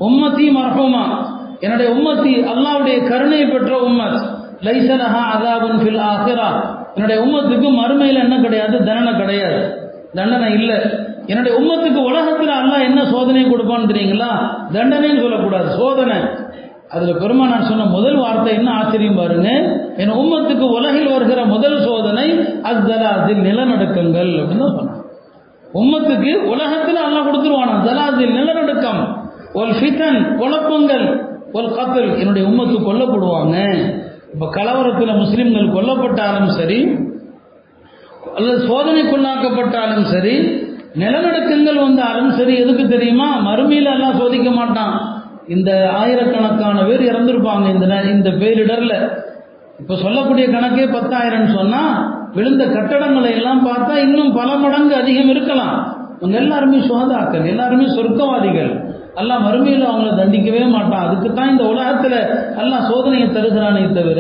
உம்மத்தி மர்ஹூமா என்னுடைய உம்மத்தி அல்லாஹ்வுடைய கருணை பெற்ற உம்மத் லைசலஹா அதாபுன் ஃபில் ஆஹிரா என்னுடைய உம்மத்துக்கு மறுமையில் என்ன கிடையாது தண்டனை கிடையாது தண்டனை இல்லை என்னுடைய உம்மத்துக்கு உலகத்தில் அல்லாஹ் என்ன சோதனை கொடுப்பான்னு தெரியுங்களா தண்டனைன்னு சொல்லக்கூடாது சோதனை அதுல பெருமானார் சொன்ன முதல் வார்த்தை என்ன ஆச்சரியம் பாருங்க என் உம்மத்துக்கு உலகில் வருகிற முதல் சோதனை அஸ்தலாசில் நிலநடுக்கங்கள் அப்படின்னு தான் சொன்னான் உம்மத்துக்கு உலகத்தில் அல்லாஹ் கொடுத்துருவானா ஜலாசில் நிலநடுக்கம் ஒல் ஃபிதன் குழப்பங்கள் ஒல் கத்தல் என்னுடைய உம்மத்து கொல்லப்படுவாங்க இப்ப கலவரத்தில் முஸ்லிம்கள் கொல்லப்பட்டாலும் சரி அல்லது சோதனைக்குள்ளாக்கப்பட்டாலும் சரி நிலநடுக்கங்கள் வந்தாலும் சரி எதுக்கு தெரியுமா மறுமையில் எல்லாம் சோதிக்க மாட்டான் இந்த ஆயிரக்கணக்கான பேர் இறந்திருப்பாங்க இந்த ந- இந்த பேரிடர்ல இப்ப சொல்லக்கூடிய கணக்கே பத்தாயிரம் சொன்னா விழுந்த கட்டடங்களை எல்லாம் பார்த்தா இன்னும் பல மடங்கு அதிகம் இருக்கலாம் அவங்க எல்லாருமே சுகதாக்கள் எல்லாருமே சொர்க்கவாதிகள் அல்லாஹ் மறுமையில் அவங்கள தண்டிக்கவே மாட்டான் அதுக்கு தான் இந்த உலகத்துல அல்லாஹ் சோதனையை தருகிறானே தவிர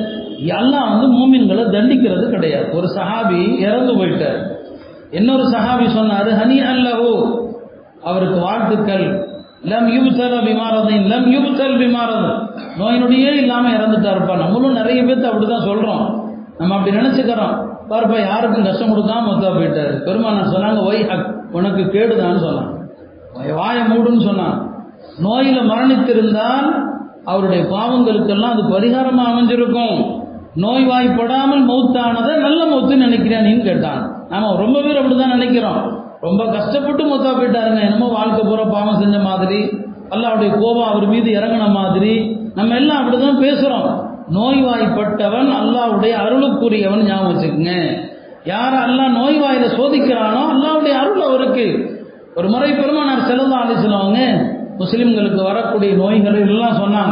அல்லாஹ் வந்து மூமின்களை தண்டிக்கிறது கிடையாது ஒரு சஹாபி இறந்து போயிட்டார் இன்னொரு சஹாபி சொன்னாரு ஹனி அல்லஹு அவருக்கு வாழ்த்துக்கள் லம் யுப்தல பிமாரதின் லம் யுப்தல் பிமாரது நோயினுடையே இல்லாம இறந்துட்டாருப்பா நம்மளும் நிறைய பேர்த்து அப்படிதான் சொல்றோம் நம்ம அப்படி நினைச்சுக்கிறோம் பாருப்பா யாருக்கும் கஷ்டம் கொடுக்காம மொத்தா போயிட்டாரு பெருமானார் சொன்னாங்க ஒய் ஹக் உனக்கு கேடுதான்னு சொன்னான் வாயை மூடுன்னு சொன்னான் நோயில மரணித்திருந்தால் அவருடைய பாவங்களுக்கெல்லாம் அது பரிகாரமா அமைஞ்சிருக்கும் நோய்வாய்ப்படாமல் மௌத்தானதை நல்ல மௌத்துன்னு நினைக்கிறேன்னு கேட்டான் நாம ரொம்ப பேர் அப்படிதான் நினைக்கிறோம் ரொம்ப கஷ்டப்பட்டு மொத்தா போயிட்டாருங்க என்னமோ வாழ்க்கை பூரா பாவம் செஞ்ச மாதிரி அல்லாவுடைய கோபம் அவர் மீது இறங்கின மாதிரி நம்ம எல்லாம் அப்படிதான் பேசுறோம் நோய்வாய்ப்பட்டவன் அல்லாவுடைய அருளுக்குரியவன் ஞாபகம் வச்சுக்கோங்க யார் அல்லாஹ் நோய்வாயில சோதிக்கிறானோ அல்லாவுடைய அருள் அவருக்கு ஒரு முறை பெருமானார் செல்லல்லா அலிஸ்லவங்க முஸ்லிம்களுக்கு வரக்கூடிய நோய்களை எல்லாம் சொன்னாங்க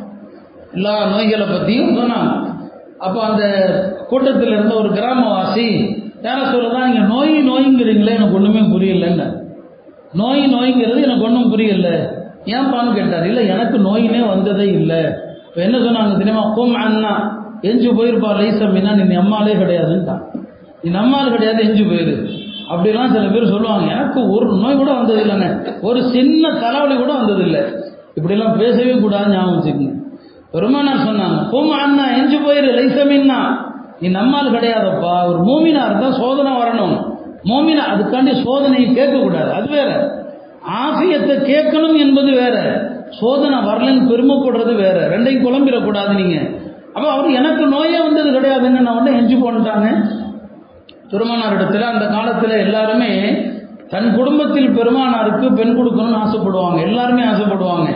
எல்லா நோய்களை பற்றியும் சொன்னாங்க அப்போ அந்த கூட்டத்தில் இருந்த ஒரு கிராமவாசி யார சொல்லலாம் நீங்கள் நோய் நோய்ங்கிறீங்களே எனக்கு ஒன்றுமே புரியலன்னு நோய் நோய்ங்கிறது எனக்கு ஒன்றும் புரியல ஏன்பான்னு கேட்டார் இல்லை எனக்கு நோயினே வந்ததே இல்லை இப்போ என்ன சொன்னாங்க தெரியுமா கோம் அண்ணா எஞ்சு போயிருப்பா லைசம்னா நீ அம்மாலே கிடையாதுன்ட்டான் நீ நம்மால் கிடையாது எஞ்சு போயிரு அப்படிலாம் சில பேர் சொல்லுவாங்க எனக்கு ஒரு நோய் கூட வந்தது இல்லைங்க ஒரு சின்ன தலைவலி கூட வந்தது இல்லை இப்படிலாம் பேசவே கூடாது ஞாபகம் வச்சுக்கோங்க பெருமானார் சொன்னாங்க கோம் அண்ணா எஞ்சு போயிரு லைசமின்னா நீ நம்மால் கிடையாதப்பா ஒரு மூமினா இருந்தா சோதனை வரணும் மோமினா அதுக்காண்டி சோதனையை கேட்கக்கூடாது அது வேற ஆசியத்தை கேட்கணும் என்பது வேற சோதனை வரலன்னு பெருமைப்படுறது வேற ரெண்டையும் குழம்பிடக்கூடாது நீங்க அப்போ அவர் எனக்கு நோயே வந்தது கிடையாதுன்னு நான் உடனே எஞ்சி போன்ட்டாங்க பெருமானார் இடத்துல அந்த காலத்துல எல்லாருமே தன் குடும்பத்தில் பெருமானாருக்கு பெண் கொடுக்கணும்னு ஆசைப்படுவாங்க எல்லாருமே ஆசைப்படுவாங்க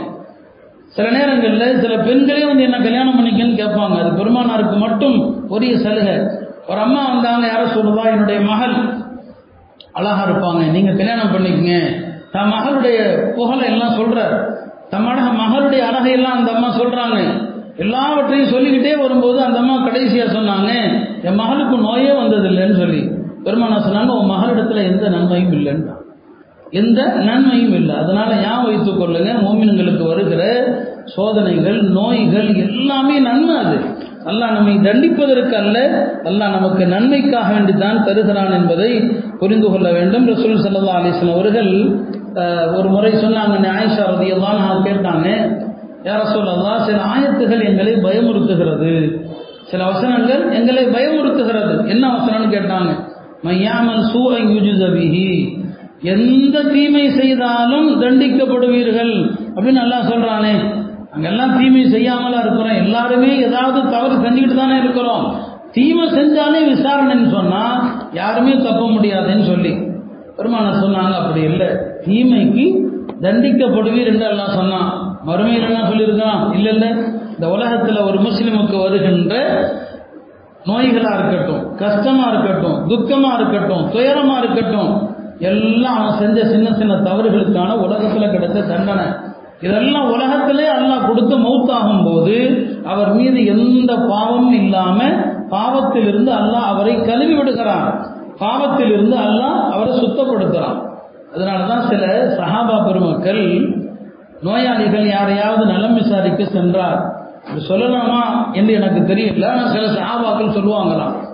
சில நேரங்களில் சில பெண்களே வந்து என்ன கல்யாணம் பண்ணிக்கன்னு கேட்பாங்க அது பெருமானாருக்கு மட்டும் உரிய சலுகை ஒரு அம்மா வந்தாங்க யார சொல்லுவா என்னுடைய மகள் அழகா இருப்பாங்க நீங்க கல்யாணம் பண்ணிக்கங்க தன் மகளுடைய புகழை எல்லாம் சொல்றார் தம்மட மகளுடைய அழகையெல்லாம் அந்த அம்மா சொல்றாங்க எல்லாவற்றையும் சொல்லிக்கிட்டே வரும்போது அந்த அம்மா கடைசியா சொன்னாங்க என் மகளுக்கு நோயே வந்ததில்லைன்னு சொல்லி பெருமானா சொன்னாங்க உன் மகளிடத்துல எந்த நன்மையும் இல்லைன்னு எந்த நன்மையும் இல்லை அதனால ஞாபகம் வைத்துக் கொள்ளுங்க மோமின்களுக்கு வருகிற சோதனைகள் நோய்கள் எல்லாமே நன்மை அது அல்லாஹ் நம்மை தண்டிப்பதற்கு அல்ல அல்லாஹ் நமக்கு நன்மைக்காக வேண்டிதான் தருகிறான் என்பதை புரிந்து கொள்ள வேண்டும் ரசூல் சல்லா அலிஸ்லாம் அவர்கள் அஹ், ஒரு முறை சொன்னாங்க ஆயிஷா ரதியெல்லாம் நான் கேட்டாங்க யார சொல்லலாம் சில ஆயத்துகள் எங்களை பயமுறுத்துகிறது சில வசனங்கள் எங்களை பயமுறுத்துகிறது என்ன வசனம்னு கேட்டாங்க மையாமல் சூஐ யுஜுதபிஹி எந்த தீமை செய்தாலும் தண்டிக்கப்படுவீர்கள் அப்படின்னு நல்லா சொல்றானே அங்கெல்லாம் தீமை செய்யாமலா இருக்கிறோம் எல்லாருமே ஏதாவது தவறு செஞ்சுக்கிட்டு தானே இருக்கிறோம் தீமை செஞ்சாலே விசாரணைன்னு சொன்னா யாருமே தப்ப முடியாதுன்னு சொல்லி பெருமானார் சொன்னாங்க அப்படி இல்லை தீமைக்கு தண்டிக்கப்படுவீர் என்று எல்லாம் சொன்னான் மறுமையில் என்ன சொல்லியிருக்கான் இல்லை இல்லை இந்த உலகத்தில் ஒரு முஸ்லிமுக்கு வருகின்ற நோய்களா இருக்கட்டும் கஷ்டமா இருக்கட்டும் துக்கமா இருக்கட்டும் துயரமா இருக்கட்டும் எல்லாம் அவன் செஞ்ச சின்ன சின்ன தவறுகளுக்கான உலகத்துல கிடைச்ச தண்டனை இதெல்லாம் உலகத்திலே அல்லாஹ் கொடுத்து மௌத்தாகும் போது அவர் மீது எந்த பாவமும் இல்லாம பாவத்திலிருந்து அல்லாஹ் அவரை கழுவி விடுகிறான் பாவத்திலிருந்து அல்லாஹ் அவரை சுத்தப்படுத்துறான் அதனாலதான் சில சஹாபா பெருமக்கள் நோயாளிகள் யாரையாவது நலம் விசாரிக்க சென்றார் அப்படி சொல்லலாமா என்று எனக்கு தெரியல ஆனால் சில சஹாபாக்கள் சொல்லுவாங்களாம்